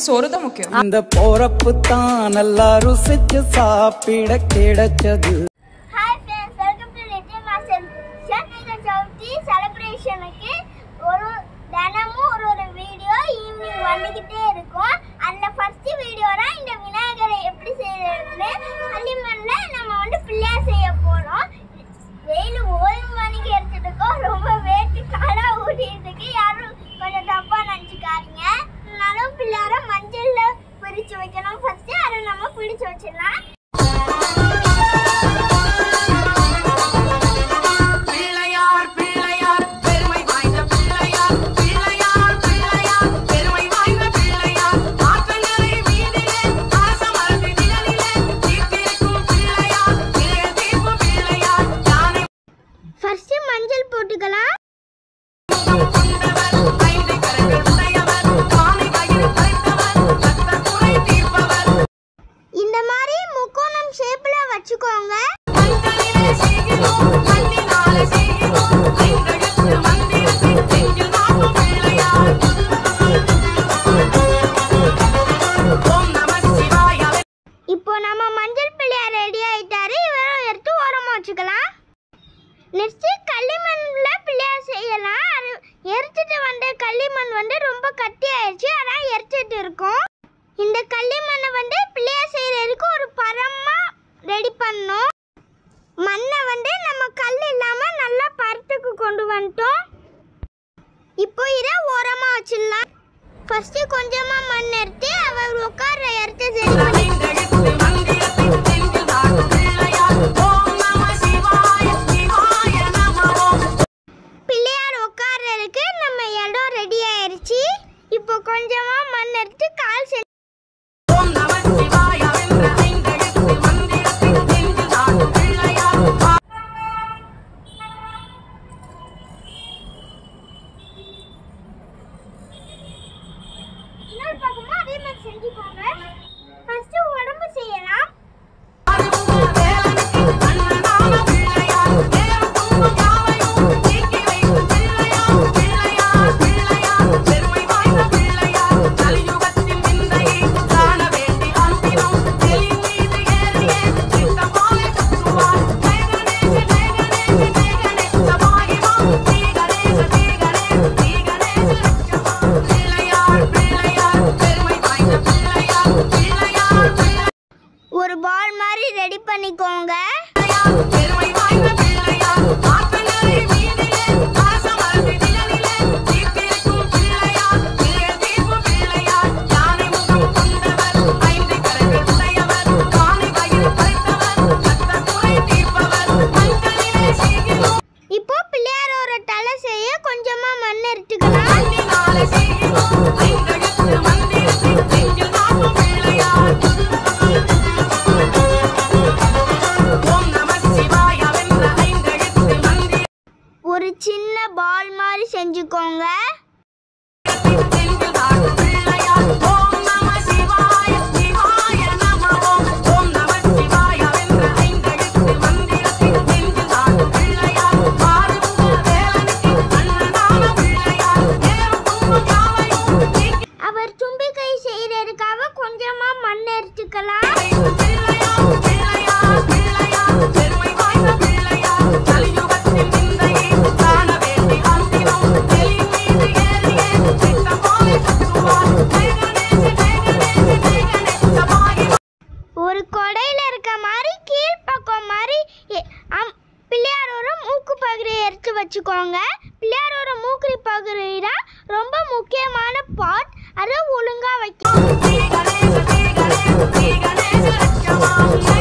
சோறு தான் முக்கியம் இந்த போறப்பு தான் நல்லா ருசிச்சு சாப்பிட கிடைச்சது hi friends welcome to little master Vinayagar Chathurthi செலிப்ரேஷனுக்கு ஒரு தினமும் ஒரு ஒரு வீடியோ ஈவினிங் வந்துக்கிட்டே இருக்கும் அதில் ஃபர்ஸ்ட் வீடியோ தான் இந்த விநாயகரை எப்படி செய்யறதுன்னு களிமண்ணில் நம்ம வந்து பிள்ளையார் செய்ய போகிறோம் வெயில் ஓய்வு மணிக்கு எடுத்துட்டு இருக்கோம் ரொம்ப வேட்டு காலாக ஊட்டிட்டு இருக்கு யாரும் கொஞ்சம் தப்பாக நினச்சிக்காதீங்க இருந்தாலும் பிள்ளையார மஞ்சளில் பிரித்து வைக்கணும் ஃபர்ஸ்ட்டு அதை நம்ம பிடிச்சு வச்சிடலாம் பிள்ளையார் பிள்ளையார் பெருமை வாய்ந்த பிள்ளையார் பிள்ளையார் பிள்ளையார் பெருமை வாய்ந்த பிள்ளையார் ஆற்றங்கரை வீதிலே அரசமரத்து நிழலிலே தீர்த்திருக்கும் பிள்ளையார் இளைய தீர்ப்பு பிள்ளையார் யானை ஃபர்ஸ்ட் மஞ்சள் போட்டுக்கலாம் கொண்டவர் ஐந்து கரங்கள் உடையவர் காணி வயிறு கரைத்தவர் ரத்த குறை தீர்ப்பவர் இந்த மாதிரி முக்கோணம் ஷேப்ல வச்சுக்கோங்க மஞ்சளிலே செய்கிறோம் மண்ணினாலே செய்கிறோம் ஐந்தெழுத்து மந்திரத்தின் நெஞ்சில் நாட்டும் பிள்ளையார் ஓம் நம சிவாய இப்போ நம்ம மஞ்சள் பிள்ளையார் ரெடி ஆயிட்டாரு இவரும் எடுத்து ஓரமா வச்சுக்கலாம் நெக்ஸ்ட் களிமண்ல பிள்ளையார் செய்யலாம் அது எரிச்சிட்டு வந்த களிமண் வந்து ரொம்ப கட்டி ஆயிடுச்சு அதான் எரிச்சிட்டு இருக்கோம் இந்த களிமண்ணை வந்து பிள்ளையார் செய்யறதுக்கு ஒரு பரமா ரெடி பண்ணோம் மண்ணை வந்து நம்ம கல் இல்லாம நல்லா பருத்துக்கு கொண்டு வந்துட்டோம் இப்போ இதை ஓரமா வச்சிடலாம் ஃபர்ஸ்ட் கொஞ்சமா மண் எடுத்து அவர் உட்கார இடத்த சரி பண்ணி ஐந்தெழுத்து மந்திரத்தின் நெஞ்சில் நாட்டும் பிள்ளையார் ஓம் நம சிவாய சிவாய நம ஓம் பிள்ளையார் உட்கார்றதுக்கு நம்ம இடம் ரெடி ஆயிருச்சு இப்போ கொஞ்சமா மண் எடுத்து கால் செஞ்சு ஓம் நம சிவாய என்ற ஐந்தெழுத்து மந்திரத்தின் நெஞ்சில் நாட்டும் பிள்ளையார் இன்னொரு பக்கமா அதே மாதிரி செஞ்சுக்கோங்க ஃபர்ஸ்ட் உடம்பு செய்யலாம் வேலனுக்கு அண்ணனான பிள்ளையார் நேரம் துன்பம் யாவையும் நீக்கி வைக்கும் பிள்ளையார் பிள்ளையார் பிள்ளையார் பெருமை வாய்ந்த பிள்ளையார் கலியுகத்தின் விந்தையை காண வேண்டி அன்பினும் தெளிவு மீது ஏறியே சித்தமாலை சுற்றுவார் ஜெய கணேச ஜெய கணேச ஜெய கணேச பாகிமா ஸ்ரீ கணேச ஸ்ரீ கணேச ஸ்ரீ கணேச லட்சமா பிள்ளையார் பிள்ளையார் பெருமை வாய்ந்த பிள்ளையார் பிள்ளையார் பிள்ளையார் ஒரு பால் மாதிரி ரெடி பண்ணிக்கோங்க பெருமை வாய்ந்த பிள்ளையார் ஆற்றங்கரை வீதிலே அரசமரத்து நிழலிலே தீர்த்திருக்கும் பிள்ளையார் இளைய தீர்ப்பு பிள்ளையார் யானை முகம் கொண்டவர் ஐந்து கரங்கள் உடையவர் காணி வயிறு கரைத்தவர் ரத்த குறை தீர்ப்பவர் மஞ்சளிலே செய்கிறோம் இப்போ பிள்ளையாரோட தலை செய்ய கொஞ்சமா மண் எடுத்துக்கலாம் மண்ணினாலே செய்கிறோம் ஐந்தெழுத்து மந்திரத்தின் நெஞ்சில் நாட்டும் பிள்ளையார் ஓம் நம சிவாய வென்ற ஐந்தெழுத்து மந்திரம் ஒரு சின்ன பால் மாதிரி செஞ்சுக்கோங்க நெஞ்சில் நாட்டும் பிள்ளையார் ஓம் நம சிவாய சிவாய நம ஓம் ஓம் நம சிவாய வென்ற ஐந்தெழுத்து மந்திரத்தின் நெஞ்சில் நாட்டும் பிள்ளையார் ஆறுமுக வேலனுக்கு அண்ணனான பிள்ளையார் நேரம் துன்பம் யாவையும் நீக்கி அவர் தும்பிக்கை செய்யறதுக்காக கொஞ்சமா மண் எடுத்துக்கலாம் பிள்ளையார் பிள்ளையார் பிள்ளையார் பெருமை வாய்ந்த பிள்ளையார் கலியுகத்தின் விந்தையை காண வேண்டி அன்பினும் தெளிவு மீது ஏறியே சித்தமாலை சுற்றுவார் ஜெய கணேச ஜெய கணேச ஜெய கணேச பாகிமா ஒரு கொடையில இருக்க மாதிரி கீழ்ப்பக்கம் மாதிரி எ- அம்- பிள்ளையாரோட மூக்கு பகுதியை எடுத்து வச்சுக்கோங்க பிள்ளையாரோட மூக்கு பகுதி தான் ரொம்ப முக்கியமான பார்ட் அதை ஒழுங்கா வைக்கணும் ஸ்ரீ கணேச ஸ்ரீ கணேச ஸ்ரீ கணேச லட்சமா